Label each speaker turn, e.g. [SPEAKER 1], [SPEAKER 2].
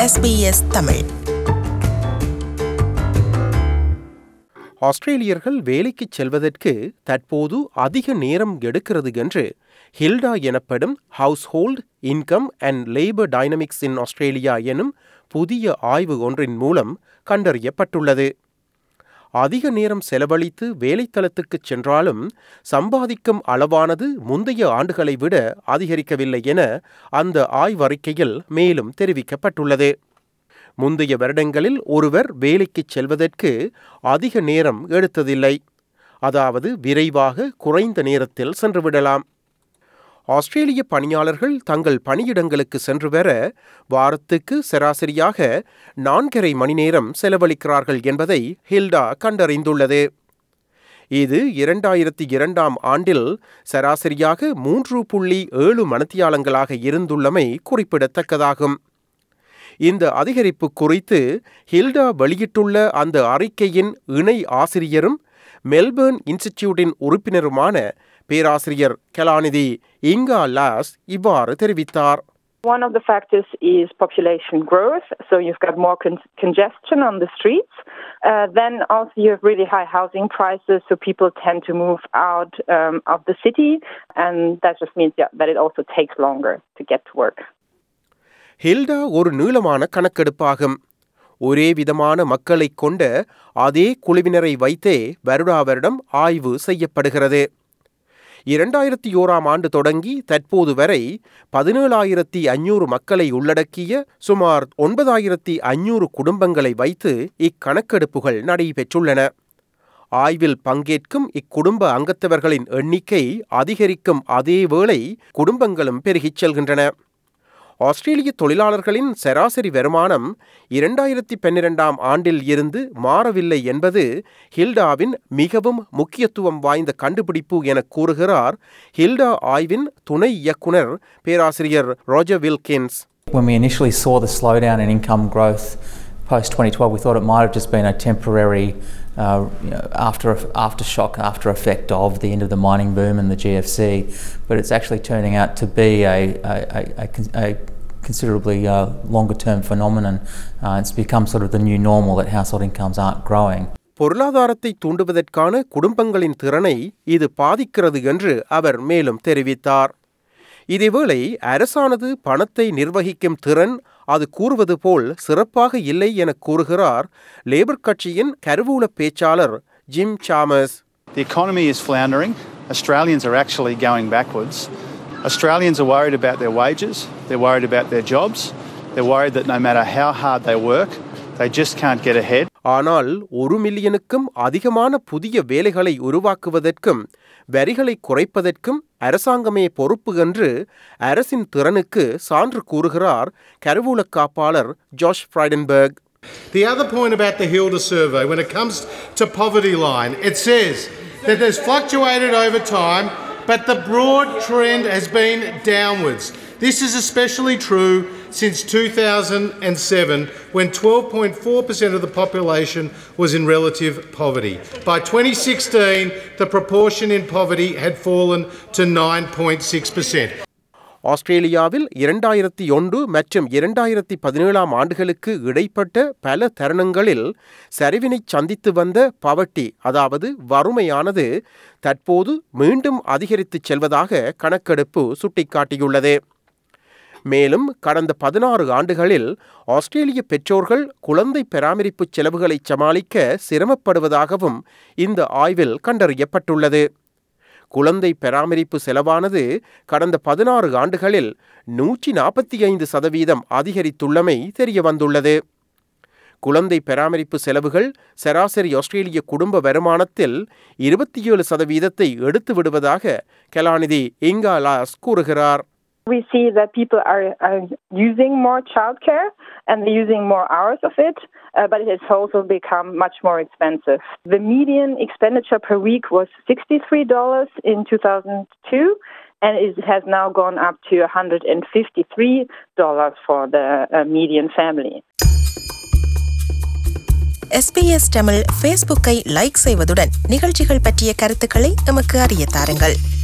[SPEAKER 1] SBS Tamil
[SPEAKER 2] ஆஸ்திரேலியர்கள் வேலைக்குச் செல்வதற்கு தற்போது அதிக நேரம் எடுக்கிறது என்று ஹில்டா எனப்படும் household income and labour dynamics in Australia எனும் புதிய ஆய்வு ஒன்றின் மூலம் கண்டறியப்பட்டுள்ளது அதிக நேரம் செலவழித்து வேலைத்தளத்துக்குச் சென்றாலும் சம்பாதிக்கும் அளவானது முந்தைய ஆண்டுகளை விட அதிகரிக்கவில்லை என அந்த ஆய்வறிக்கையில் மேலும் தெரிவிக்கப்பட்டுள்ளது முந்தைய வருடங்களில் ஒருவர் வேலைக்குச் செல்வதற்கு அதிக நேரம் எடுத்ததில்லை அதாவது விரைவாக குறைந்த நேரத்தில் சென்றுவிடலாம் ஆஸ்திரேலிய பணியாளர்கள் தங்கள் பணியிடங்களுக்கு சென்று வர வாரத்துக்கு சராசரியாக நான்கரை மணி நேரம் செலவழிக்கிறார்கள் என்பதை ஹில்டா கண்டறிந்துள்ளது இது இரண்டாயிரத்தி இரண்டாம் ஆண்டில் சராசரியாக மூன்று புள்ளி ஏழு மணத்தியாலங்களாக இருந்துள்ளமை குறிப்பிடத்தக்கதாகும் இந்த அதிகரிப்பு குறித்து ஹில்டா வெளியிட்டுள்ள அந்த அறிக்கையின் இணை ஆசிரியரும் மெல்பர்ன் இன்ஸ்டிடியூட்டின் உறுப்பினருமான பேராசிரியர் கலாநிதி இங்கா லாஸ் இவ்வாறு தெரிவித்தார்
[SPEAKER 3] One of the factors is population growth, so you've got more con- congestion on the streets. Uh, then also you have really high housing prices, so people tend to move out um, of the city, and that just means yeah, that it also takes longer to get to work.
[SPEAKER 2] Hilda ஒரு நீளமான கணக்கெடுப்பாகும் ஒரே விதமான மக்களைக் கொண்ட அதே குழுவினரை வைத்தே வருடா வருடம் ஆய்வு செய்யப்படுகிறது இரண்டாயிரத்தி ஓராம் ஆண்டு தொடங்கி தற்போது வரை பதினேழாயிரத்தி ஐநூறு மக்களை உள்ளடக்கிய சுமார் ஒன்பதாயிரத்தி ஐநூறு குடும்பங்களை வைத்து இக்கணக்கெடுப்புகள் நடைபெற்றுள்ளன ஆய்வில் பங்கேற்கும் இக்குடும்ப அங்கத்தவர்களின் எண்ணிக்கை அதிகரிக்கும் அதே வேளை குடும்பங்களும் பெருகிச் செல்கின்றன ஆஸ்திரேலிய தொழிலாளர்களின் சராசரி வருமானம் இரண்டாயிரத்தி பன்னிரெண்டாம் ஆண்டில் இருந்து மாறவில்லை என்பது ஹில்டாவின் மிகவும் முக்கியத்துவம் வாய்ந்த கண்டுபிடிப்பு என கூறுகிறார் ஹில்டா ஆய்வின் துணை இயக்குனர் பேராசிரியர் Roger Wilkins
[SPEAKER 4] When we initially saw the slowdown in income growth post 2012, we thought it might have just been a temporary uh, you know, after aftershock, after effect of the end of the mining boom and the GFC, but it's actually turning out to be a, a, a, a considerably uh, longer term phenomenon. Uh, it's become sort of the new normal that household incomes aren't growing.
[SPEAKER 2] பொருளாதாரத்தை தூண்டுவதற்கான குடும்பங்களின் திறனை இது பாதிக்கிறது என்று அவர் மேலும் தெரிவித்தார் இதேவேளை அரசானது பணத்தை நிர்வகிக்கும் திறன் அது கூறுவது போல் சிறப்பாக இல்லை என கூறுகிறார் லேபர் கட்சியின் கருவூல பேச்சாளர் Jim Chalmers
[SPEAKER 5] The economy is floundering. Australians are actually going backwards. Australians are worried about their wages, they're worried about their jobs, they're worried that no matter how hard they work, they just can't get ahead.
[SPEAKER 2] ஆனால் ஒரு மில்லியனுக்கும் அதிகமான புதிய வேலைகளை உருவாக்குவதற்கும் வரிகளை குறைப்பதற்கும் அரசாங்கமே பொறுப்பு என்று அரசின் திறனுக்கு சான்று கூறுகிறார் கருவூல காப்பாளர் Josh Frydenberg
[SPEAKER 6] The other point about the Hilda survey, when it comes to poverty line, it says that there's fluctuated over time, but the broad trend has been downwards. This is especially true since 2007, when 12.4% of the population was in relative poverty. By 2016, the proportion in poverty had fallen to 9.6%.
[SPEAKER 2] ஆஸ்திரேலியாவில் இரண்டாயிரத்தி ஒன்று மற்றும் இரண்டாயிரத்தி பதினேழாம் ஆண்டுகளுக்கு இடைப்பட்ட பல தருணங்களில் சரிவினை சந்தித்து வந்த பவட்டி அதாவது வறுமையானது தற்போது மீண்டும் அதிகரித்துச் செல்வதாக கணக்கெடுப்பு சுட்டிக்காட்டியுள்ளது மேலும் கடந்த பதினாறு ஆண்டுகளில் ஆஸ்திரேலிய பெற்றோர்கள் குழந்தை பராமரிப்பு செலவுகளை சமாளிக்க சிரமப்படுவதாகவும் இந்த ஆய்வில் கண்டறியப்பட்டுள்ளது குழந்தை பராமரிப்பு செலவானது கடந்த பதினாறு ஆண்டுகளில் நூற்றி நாற்பத்தி ஐந்து சதவீதம் அதிகரித்துள்ளமை தெரிய வந்துள்ளது குழந்தை பராமரிப்பு செலவுகள் சராசரி ஆஸ்திரேலிய குடும்ப வருமானத்தில் இருபத்தி ஏழு சதவீதத்தை எடுத்து விடுவதாக கலாநிதி இங்கா லாஸ் கூறுகிறார்
[SPEAKER 3] We see that people are, are using more childcare and they're using more hours of it, uh, but it has also become much more expensive. The median expenditure per week was $63 in 2002, and it has now gone up to $153 for the uh, median family.
[SPEAKER 1] SBS Tamil ஃபேஸ்புக்கை like செய்வதுடன் நிகழ்ச்சிகள் பற்றிய கருத்துக்களை எமக்கு அறிய தாருங்கள்